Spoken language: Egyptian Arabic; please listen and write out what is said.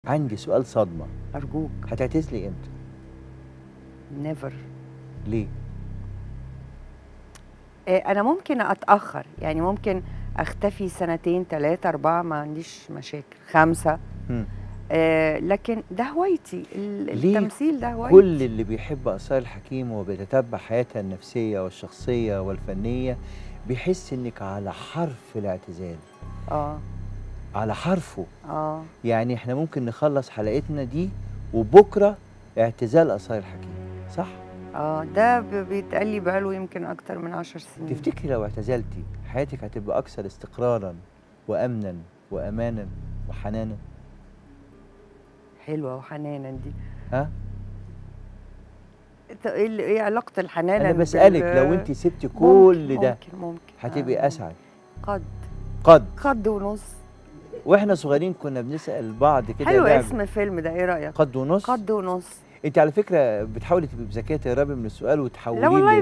عندي سؤال صدمة أرجوك هتعتزلي امتى؟ نيفر ليه؟ أنا ممكن أتأخر يعني ممكن أختفي سنتين ثلاثة أربعة ما عنديش مشاكل خمسة مم. آه لكن ده هوايتي ال- ليه التمثيل ده هوايتي كل اللي بيحب آثار الحكيم وبيتتبع حياتها النفسية والشخصية والفنية بيحس إنك على حرف الاعتزال اه على حرفه اه يعني احنا ممكن نخلص حلقتنا دي وبكرة اعتزال آثار الحكيم صح؟ اه ده ب- بيتقال لي بقاله يمكن أكتر من عشر سنين تفتكري لو اعتزلتي حياتك هتبقى أكثر استقرارا وأمنا وأمانا وحنانا حلوة وحنانا دي ها؟ إنت ايه ال- ايه علاقة الحنانة أنا بال- بسألك لو أنت سبتي كل ممكن ده ممكن ممكن هتبقي آه. أسعد قد قد قد ونص واحنا صغيرين كنا بنسال بعض كده حلو لعبة. اسم الفيلم ده ايه رأيك؟ قد ونص قد ونص انت على فكره بتحاولي تبقي بذكيه تهربي من السؤال وتحوليه لا والله